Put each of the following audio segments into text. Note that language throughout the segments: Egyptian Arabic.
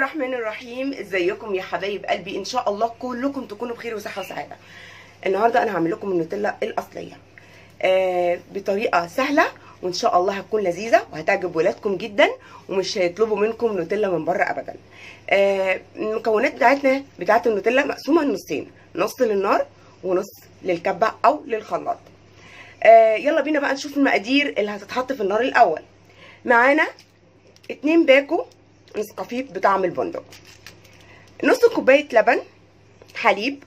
الرحمن الرحيم ازيكم يا حبايب قلبي ان شاء الله كلكم تكونوا بخير وصحه وسعاده النهارده انا هعمل لكم النوتيلا الاصليه آه بطريقه سهله وان شاء الله هتكون لذيذه وهتعجب ولادكم جدا ومش هيطلبوا منكم نوتيلا من بره ابدا آه المكونات بتاعتنا بتاعت النوتيلا مقسومه نصين نص للنار ونص للكبه او للخلاط آه يلا بينا بقى نشوف المقادير اللي هتتحط في النار الاول معانا اتنين باكو نسكافيه بطعم البندق نص كوبايه لبن حليب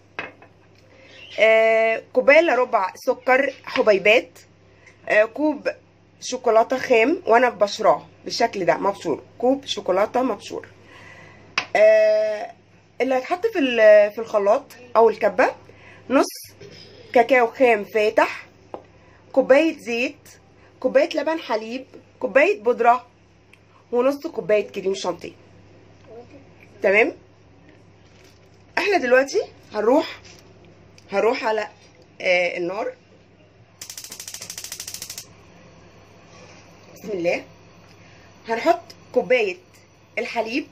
آه كوبايه الا ربع سكر حبيبات آه كوب شوكولاته خام وانا بشراه بالشكل ده مبشور كوب شوكولاته مبشور آه اللي هيتحط في في الخلاط او الكبه نص كاكاو خام فاتح كوبايه زيت كوبايه لبن حليب كوبايه بودره ونص كوبايه كريم شانتيه تمام احنا دلوقتي هنروح هروح على آه النار بسم الله هنحط كوبايه الحليب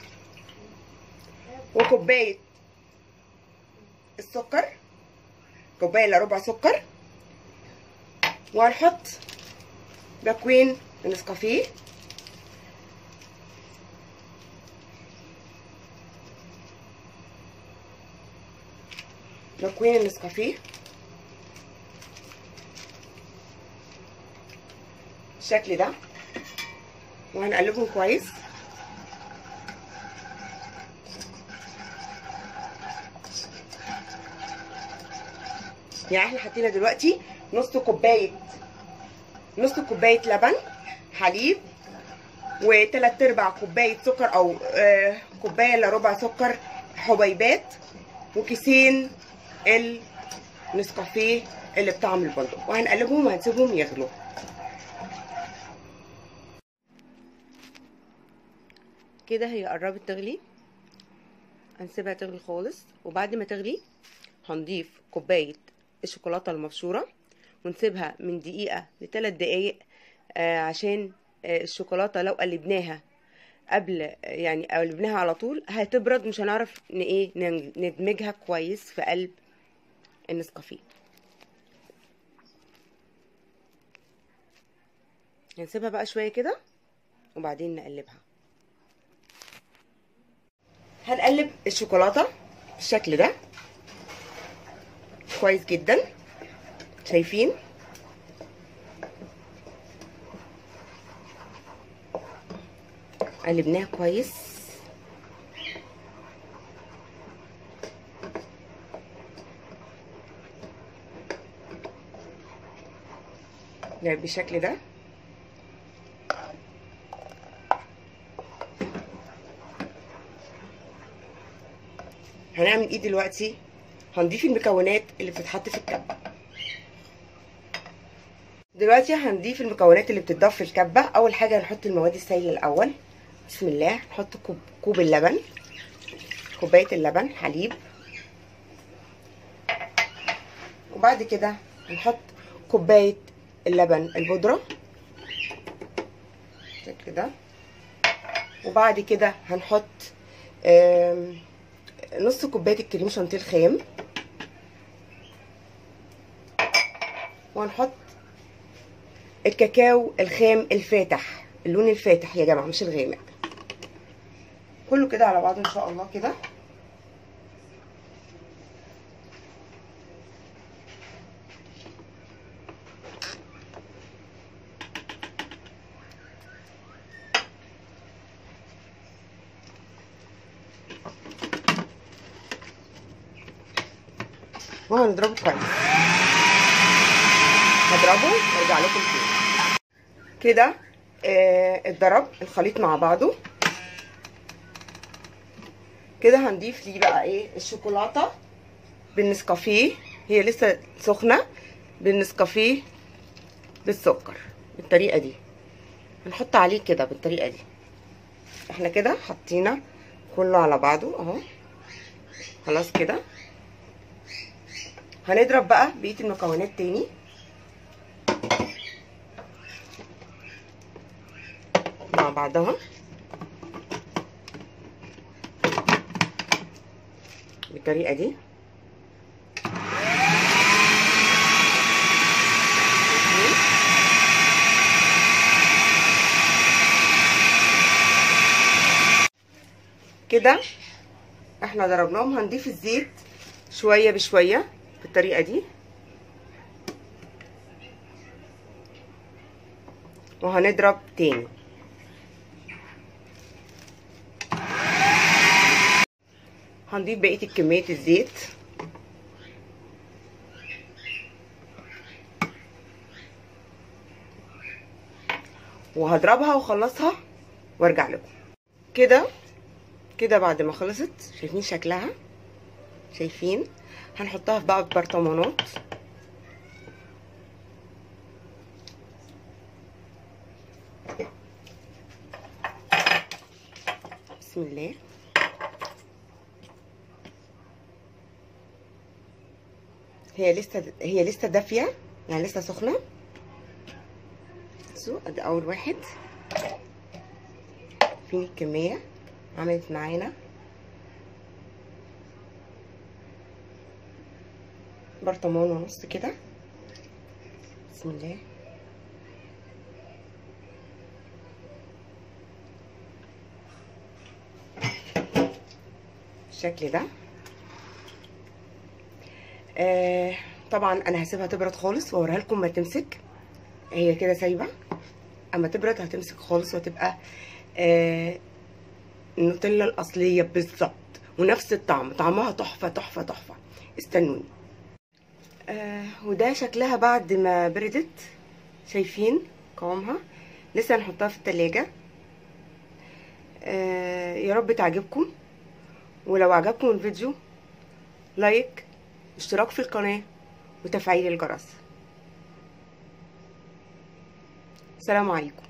وكوبايه السكر كوبايه الا ربع سكر وهنحط باكوين نسكافيه باكوين النسكافيه بالشكل ده وهنقلبهم كويس يعني احنا حطينا دلوقتي نص كوبايه نص كوبايه لبن حليب وتلات ارباع كوبايه سكر او آه كوبايه الا ربع سكر حبيبات وكيسين النسكافيه اللي بطعم البندق وهنقلبهم وهنسيبهم يغلوا كده هي قربت تغلي هنسيبها تغلي خالص وبعد ما تغلي هنضيف كوبايه الشوكولاته المبشوره ونسيبها من دقيقه لثلاث دقايق آه عشان آه الشوكولاته لو قلبناها قبل يعني قلبناها على طول هتبرد مش هنعرف ن ايه ندمجها كويس في قلب النسكافيه هنسيبها بقى شويه كده وبعدين نقلبها هنقلب الشوكولاته بالشكل ده كويس جدا شايفين قلبناها كويس بالشكل ده هنعمل ايه دلوقتي هنضيف المكونات اللي بتتحط في الكبه دلوقتي هنضيف المكونات اللي بتتضاف في الكبه اول حاجه هنحط المواد السائله الاول بسم الله نحط كوب, كوب اللبن كوبايه اللبن حليب وبعد كده هنحط كوبايه اللبن البودره بالشكل ده وبعد كده هنحط نص كوبايه الكريم شانتيه الخام وهنحط الكاكاو الخام الفاتح اللون الفاتح يا جماعه مش الغامق كله كده على بعضه ان شاء الله كده وهنضربه كويس هضربه وارجع لكم تاني كده آه اتضرب الخليط مع بعضه كده هنضيف ليه بقى ايه الشوكولاته بالنسكافيه هي لسه سخنه بالنسكافيه بالسكر بالطريقه دي هنحط عليه كده بالطريقه دي احنا كده حطينا كله على بعضه اهو خلاص كده هنضرب بقى بقيه المكونات تاني مع بعضها بالطريقه دي كده احنا ضربناهم هنضيف الزيت شويه بشويه بالطريقه دي وهنضرب تاني هنضيف بقيه كميه الزيت وهضربها واخلصها وارجع لكم كده كده بعد ما خلصت شايفين شكلها شايفين هنحطها في بقى برطمانات بسم الله هي لسه هي لسه دافيه يعني لسه سخنه بصوا ادي اول واحد فين الكميه عملت معانا برطمان ونص كده بسم الله بالشكل ده آه طبعا انا هسيبها تبرد خالص واوريها لكم ما تمسك هي كده سايبه اما تبرد هتمسك خالص وتبقى آه النوتيلا الاصليه بالظبط ونفس الطعم طعمها تحفه تحفه تحفه استنوني آه وده شكلها بعد ما بردت شايفين قوامها لسه هنحطها في التلاجة آه يا رب تعجبكم ولو عجبكم الفيديو لايك اشتراك في القناة وتفعيل الجرس السلام عليكم